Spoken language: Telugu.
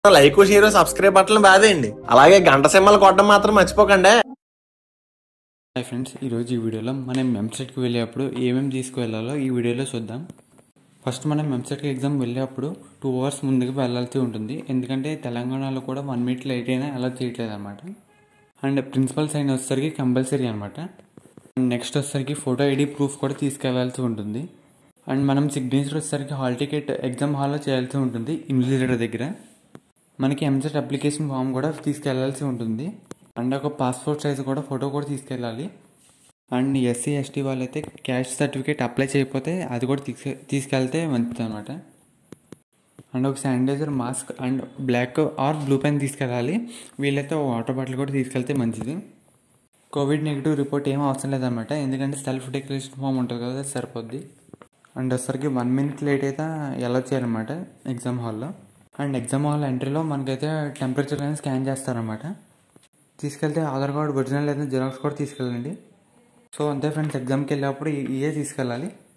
లైక్ షేర్ సబ్స్క్రైబ్ బట్టలు బాదేయండి అలాగే గంట సింహలు కొట్టడం మాత్రం మర్చిపోకండి హాయ్ ఫ్రెండ్స్ ఈరోజు ఈ వీడియోలో మనం ఎంసెట్కి వెళ్ళేటప్పుడు ఏమేమి తీసుకువెళ్ళాలో ఈ వీడియోలో చూద్దాం ఫస్ట్ మనం ఎంసెట్కి ఎగ్జామ్ వెళ్ళేటప్పుడు టూ అవర్స్ ముందుగా వెళ్ళాల్సి ఉంటుంది ఎందుకంటే తెలంగాణలో కూడా వన్ మినిట్ లేట్ అయినా అలా చేయట్లేదు అనమాట అండ్ ప్రిన్సిపల్ సైన్ వచ్చేసరికి కంపల్సరీ అనమాట అండ్ నెక్స్ట్ వచ్చేసరికి ఫోటో ఐడి ప్రూఫ్ కూడా తీసుకెళ్లాల్సి ఉంటుంది అండ్ మనం సిగ్నేచర్ వచ్చేసరికి హాల్ టికెట్ ఎగ్జామ్ హాల్లో చేయాల్సి ఉంటుంది ఇన్విజిలేటర్ దగ్గర మనకి ఎంసెట్ అప్లికేషన్ ఫామ్ కూడా తీసుకెళ్లాల్సి ఉంటుంది అండ్ ఒక పాస్పోర్ట్ సైజ్ కూడా ఫోటో కూడా తీసుకెళ్ళాలి అండ్ ఎస్సీ ఎస్టీ వాళ్ళైతే క్యాష్ సర్టిఫికేట్ అప్లై చేయకపోతే అది కూడా తీసుకె తీసుకెళ్తే మంచిది అనమాట అండ్ ఒక sanitiser mask and black or blue pen తీసుకెళ్ళాలి వీళ్ళైతే ఒక వాటర్ బాటిల్ కూడా తీసుకెళ్తే మంచిది కోవిడ్ నెగిటివ్ రిపోర్ట్ ఏం అవసరం లేదన్నమాట ఎందుకంటే సెల్ఫ్ డిక్లరేషన్ ఫామ్ ఉంటుంది కదా అది సరిపోద్ది అండ్ వచ్చరికి వన్ మినిట్ లేట్ అయితే ఎలా చేయాలన్నమాట ఎగ్జామ్ హాల్లో అండ్ ఎగ్జామ్ హాల్ ఎంట్రీలో మనకైతే టెంపరేచర్ అనేది స్కాన్ చేస్తారనమాట తీసుకెళ్తే ఆధార్ కార్డ్ ఒరిజినల్ లేదా జిరాక్స్ కూడా తీసుకెళ్ళండి సో అంతే ఫ్రెండ్స్ ఎగ్జామ్కి వెళ్ళేటప్పుడు ఇవే తీసుకెళ్ళాలి